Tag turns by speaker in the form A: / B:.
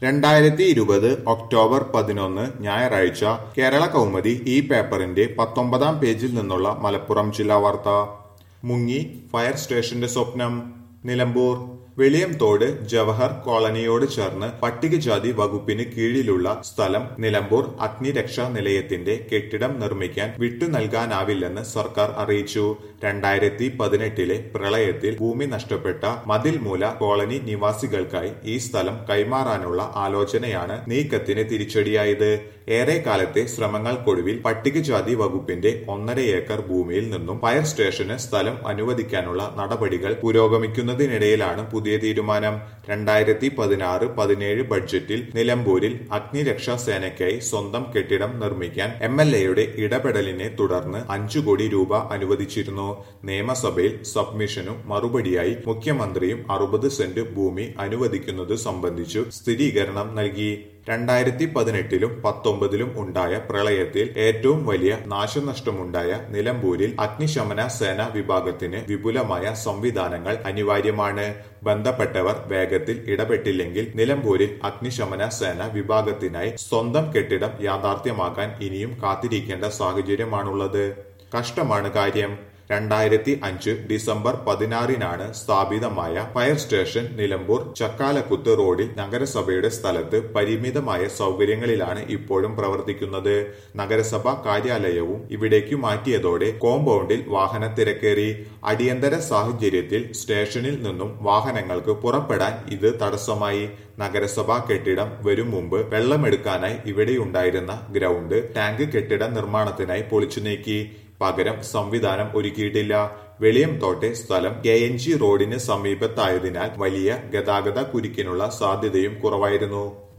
A: രണ്ടായിരത്തി ഇരുപത് ഒക്ടോബർ പതിനൊന്ന് ഞായറാഴ്ച കേരള കൗമുദി ഈ പേപ്പറിന്റെ പത്തൊമ്പതാം പേജിൽ നിന്നുള്ള മലപ്പുറം ജില്ലാ വാർത്ത മുങ്ങി ഫയർ സ്റ്റേഷന്റെ സ്വപ്നം നിലമ്പൂർ വെളിയംതോട് ജവഹർ കോളനിയോട് ചേർന്ന് പട്ടികജാതി വകുപ്പിന് കീഴിലുള്ള സ്ഥലം നിലമ്പൂർ അഗ്നിരക്ഷാ നിലയത്തിന്റെ കെട്ടിടം നിർമ്മിക്കാൻ വിട്ടു നൽകാനാവില്ലെന്ന് സർക്കാർ അറിയിച്ചു രണ്ടായിരത്തി പതിനെട്ടിലെ പ്രളയത്തിൽ ഭൂമി നഷ്ടപ്പെട്ട മതിൽമൂല കോളനി നിവാസികൾക്കായി ഈ സ്ഥലം കൈമാറാനുള്ള ആലോചനയാണ് നീക്കത്തിന് തിരിച്ചടിയായത് ഏറെ കാലത്തെ ശ്രമങ്ങൾക്കൊടുവിൽ പട്ടികജാതി വകുപ്പിന്റെ ഒന്നര ഏക്കർ ഭൂമിയിൽ നിന്നും ഫയർ സ്റ്റേഷന് സ്ഥലം അനുവദിക്കാനുള്ള നടപടികൾ പുരോഗമിക്കുന്നതിനിടയിലാണ് പുതിയ തീരുമാനം രണ്ടായിരത്തി പതിനാറ് പതിനേഴ് ബഡ്ജറ്റിൽ നിലമ്പൂരിൽ അഗ്നിരക്ഷാ സേനയ്ക്കായി സ്വന്തം കെട്ടിടം നിർമ്മിക്കാൻ എം എൽ എയുടെ ഇടപെടലിനെ തുടർന്ന് അഞ്ചു കോടി രൂപ അനുവദിച്ചിരുന്നു നിയമസഭയിൽ സബ്മിഷനും മറുപടിയായി മുഖ്യമന്ത്രിയും അറുപത് സെന്റ് ഭൂമി അനുവദിക്കുന്നത് സംബന്ധിച്ചു സ്ഥിരീകരണം നൽകി രണ്ടായിരത്തി പതിനെട്ടിലും പത്തൊമ്പതിലും ഉണ്ടായ പ്രളയത്തിൽ ഏറ്റവും വലിയ നാശനഷ്ടമുണ്ടായ നിലമ്പൂരിൽ അഗ്നിശമന സേനാ വിഭാഗത്തിന് വിപുലമായ സംവിധാനങ്ങൾ അനിവാര്യമാണ് ബന്ധപ്പെട്ടവർ വേഗത്തിൽ ഇടപെട്ടില്ലെങ്കിൽ നിലമ്പൂരിൽ അഗ്നിശമന സേന വിഭാഗത്തിനായി സ്വന്തം കെട്ടിടം യാഥാർത്ഥ്യമാക്കാൻ ഇനിയും കാത്തിരിക്കേണ്ട സാഹചര്യമാണുള്ളത് കഷ്ടമാണ് കാര്യം രണ്ടായിരത്തി അഞ്ച് ഡിസംബർ പതിനാറിനാണ് സ്ഥാപിതമായ ഫയർ സ്റ്റേഷൻ നിലമ്പൂർ ചക്കാലക്കുത്ത് റോഡിൽ നഗരസഭയുടെ സ്ഥലത്ത് പരിമിതമായ സൗകര്യങ്ങളിലാണ് ഇപ്പോഴും പ്രവർത്തിക്കുന്നത് നഗരസഭ കാര്യാലയവും ഇവിടേക്ക് മാറ്റിയതോടെ കോമ്പൗണ്ടിൽ വാഹന തിരക്കേറി അടിയന്തര സാഹചര്യത്തിൽ സ്റ്റേഷനിൽ നിന്നും വാഹനങ്ങൾക്ക് പുറപ്പെടാൻ ഇത് തടസ്സമായി നഗരസഭാ കെട്ടിടം വരും മുമ്പ് വെള്ളമെടുക്കാനായി ഇവിടെയുണ്ടായിരുന്ന ഗ്രൗണ്ട് ടാങ്ക് കെട്ടിട നിർമ്മാണത്തിനായി പൊളിച്ചു നീക്കി പകരം സംവിധാനം ഒരുക്കിയിട്ടില്ല വെളിയംതോട്ടെ സ്ഥലം കെ എൻ ജി റോഡിന് സമീപത്തായതിനാൽ വലിയ ഗതാഗത കുരുക്കിനുള്ള സാധ്യതയും കുറവായിരുന്നു